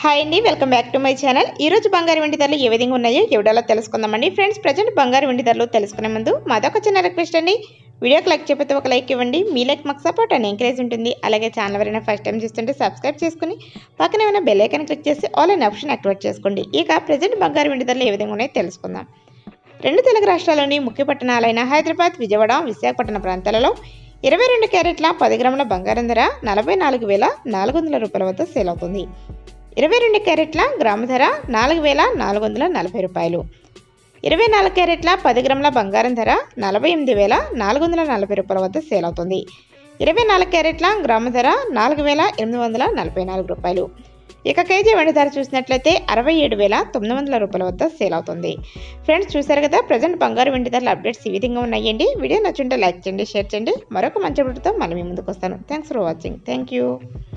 hi అండి welcome back to my channel ఈ రోజు బంగారు వెండి ధరలు ఏ విధంగా ఉన్నాయో ఈ వీడియోలో తెలుసుకుందామండి ఫ్రెండ్స్ ప్రజెంట్ బంగారు వెండి ధరలు తెలుసుకునే ముందు మాదొక చిన్న రిక్వెస్ట్ అండి వీడియోకి లైక్ చెప్పితే ఒక లైక్ ఇవ్వండి మీ లైక్ మాకు సపోర్ట్ అని ఎంకరేజ్ ఉంటుంది అలాగే ఛానల్ ఎవరైనా ఫస్ట్ టైం చూస్తుంటే సబ్స్క్రైబ్ చేసుకుని పక్కన ఏమైనా బెల్ ఐకాన్ క్లిక్ చేసి ఆల్ అనే ఆప్షన్ యాక్టివేట్ చేసుకోండి ఇక ప్రజెంట్ బంగారు వెండి ధరలు ఏ విధంగా ఉన్నాయో తెలుసుకుందాం రెండు తెలుగు రాష్ట్రాల్లోని ముఖ్య పట్టణాలైన హైదరాబాద్ విజయవాడ విశాఖపట్నం ప్రాంతాలలో ఇరవై రెండు క్యారెట్ల పది గ్రాముల బంగారం ధర నలభై నాలుగు వేల నాలుగు వందల రూపాయల వద్ద సేల్ అవుతుంది ఇరవై రెండు క్యారెట్ల గ్రాము ధర నాలుగు వేల నాలుగు వందల నలభై రూపాయలు ఇరవై నాలుగు క్యారెట్ల పది గ్రాముల బంగారం ధర నలభై ఎనిమిది వేల నాలుగు వందల నలభై రూపాయల వద్ద సేల్ అవుతుంది ఇరవై నాలుగు క్యారెట్ల గ్రాము ధర నాలుగు వేల ఎనిమిది వందల నలభై నాలుగు రూపాయలు ఇక కేజీ వెండి ధర చూసినట్లయితే అరవై ఏడు వేల తొమ్మిది వందల రూపాయల వద్ద సేల్ అవుతుంది ఫ్రెండ్స్ చూసారు కదా ప్రజెంట్ బంగారు వెండి ధరల అప్డేట్స్ ఈ విధంగా ఉన్నాయండి వీడియో నచ్చుంటే లైక్ చేయండి షేర్ చేయండి మరొక మంచి వీడియోతో మళ్ళీ మీ ముందుకు వస్తాను thanks for watching thank you